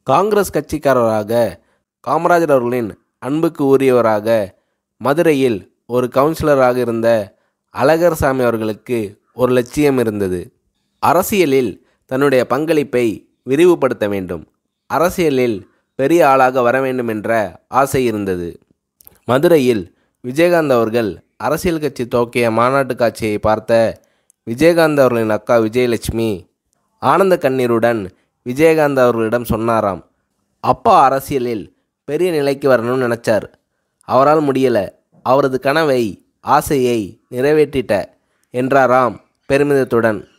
காங்கிரஸ் கட்சிக்காரராக காமராஜர் அவர்களின் அன்புக்கு உரியவராக மதுரையில் ஒரு கவுன்சிலராக இருந்த அழகர்சாமி அவர்களுக்கு ஒரு லட்சியம் இருந்தது அரசியலில் தன்னுடைய பங்களிப்பை விரிவுபடுத்த வேண்டும் அரசியலில் பெரிய ஆளாக வர வேண்டும் என்ற ஆசை இருந்தது மதுரையில் விஜயகாந்த் அவர்கள் அரசியல் கட்சி துவக்கிய மாநாட்டு காட்சியை பார்த்த விஜயகாந்த் அவர்களின் அக்கா விஜயலட்சுமி ஆனந்த கண்ணீருடன் விஜயகாந்த் அவர்களிடம் சொன்னாராம் அப்பா அரசியலில் பெரிய நிலைக்கு வரணும்னு நினச்சார் அவரால் முடியலை அவரது கனவை ஆசையை நிறைவேற்றிட்ட என்றாராம் பெருமிதத்துடன்